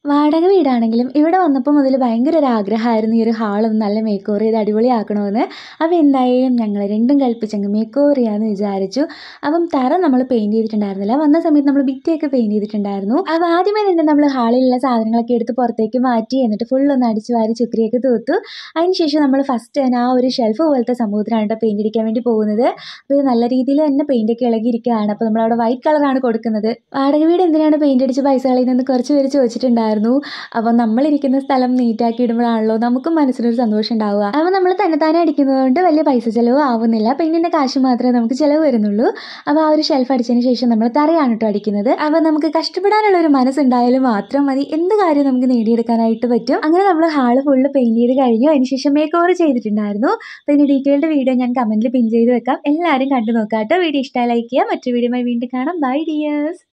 വാടക വീടാണെങ്കിലും ഇവിടെ വന്നപ്പോൾ മുതൽ ഭയങ്കര ഒരു ആഗ്രഹമായിരുന്നു ഈ ഒരു ഹാളൊന്ന് നല്ല മേക്ക് ഓവർ ചെയ്ത് അടിപൊളിയാക്കണമെന്ന് അപ്പോൾ എന്തായാലും ഞങ്ങൾ രണ്ടും കൽപ്പിച്ചങ്ങ് മേക്ക് ഓവർ ചെയ്യാമെന്ന് വിചാരിച്ചു അപ്പം തറ നമ്മൾ പെയിൻറ് ചെയ്തിട്ടുണ്ടായിരുന്നില്ല വന്ന സമയത്ത് നമ്മൾ ഭിത്തിയൊക്കെ പെയിൻറ് ചെയ്തിട്ടുണ്ടായിരുന്നു അപ്പോൾ ആദ്യമേ തന്നെ നമ്മൾ ഹാളിലുള്ള സാധനങ്ങളൊക്കെ എടുത്ത് പുറത്തേക്ക് മാറ്റി എന്നിട്ട് ഫുൾ ഒന്ന് അടിച്ച് വാരി ചുക്രിയൊക്കെ തൂത്തു അതിനുശേഷം നമ്മൾ ഫസ്റ്റ് തന്നെ ആ ഒരു ഷെൽഫ് പോലത്തെ സംഭവത്തിനാണ് കേട്ടോ പെയിൻറ് അടിക്കാൻ വേണ്ടി പോകുന്നത് അപ്പോൾ ഇത് നല്ല രീതിയിൽ തന്നെ പെയിൻ്റ് ഒക്കെ ഇളകിയിരിക്കുകയാണ് അപ്പോൾ നമ്മളവിടെ വൈറ്റ് കളറാണ് കൊടുക്കുന്നത് വാടക വീട് എന്തിനാണ് പെയിൻ്റ് അടിച്ച് പൈസ കളയുന്നതെന്ന് കുറച്ച് പേര് ചോദിച്ചിട്ടുണ്ടായിരുന്നു അപ്പോൾ നമ്മളിരിക്കുന്ന സ്ഥലം നീറ്റാക്കി ഇടുമ്പോഴാണല്ലോ നമുക്കും മനസ്സിനൊരു സന്തോഷം ഉണ്ടാവുക അപ്പോൾ നമ്മൾ തന്നെത്താനെ അടിക്കുന്നതുകൊണ്ട് വലിയ പൈസ ചിലവ് ആവുന്നില്ല പെയിൻറ്റിൻ്റെ കാശ് മാത്രമേ നമുക്ക് ചിലവ് വരുന്നുള്ളൂ അപ്പോൾ ആ ഒരു ഷെൽഫ് അടിച്ചതിന് ശേഷം നമ്മൾ തറയാണ് കേട്ടോ അടിക്കുന്നത് അപ്പോൾ നമുക്ക് കഷ്ടപ്പെടാനുള്ള ഒരു മനസ്സുണ്ടായാലും മാത്രം മതി എന്ത് കാര്യം നമുക്ക് നേടിയെടുക്കാനായിട്ട് പറ്റും അങ്ങനെ നമ്മൾ ഹാള് ഫുള്ള് പെയിൻറ് ചെയ്ത് കഴിഞ്ഞു അതിനുശേഷം മേക്ക് ഓവർ ചെയ്തിട്ടുണ്ടായിരുന്നു അപ്പോൾ ഇതിൻ്റെ ഡീറ്റെയിൽഡ് വീഡിയോ ഞാൻ കമൻറ്റിൽ പിൻ ചെയ്ത് വെക്കാം എല്ലാവരും കണ്ടു നോക്കാം കേട്ടോ വീഡിയോ ഇഷ്ടമായി ലൈക്ക് ചെയ്യുക മറ്റൊരു വീഡിയോയുമായി വീണ്ടും കാണാം ബൈ ഡിയേഴ്സ്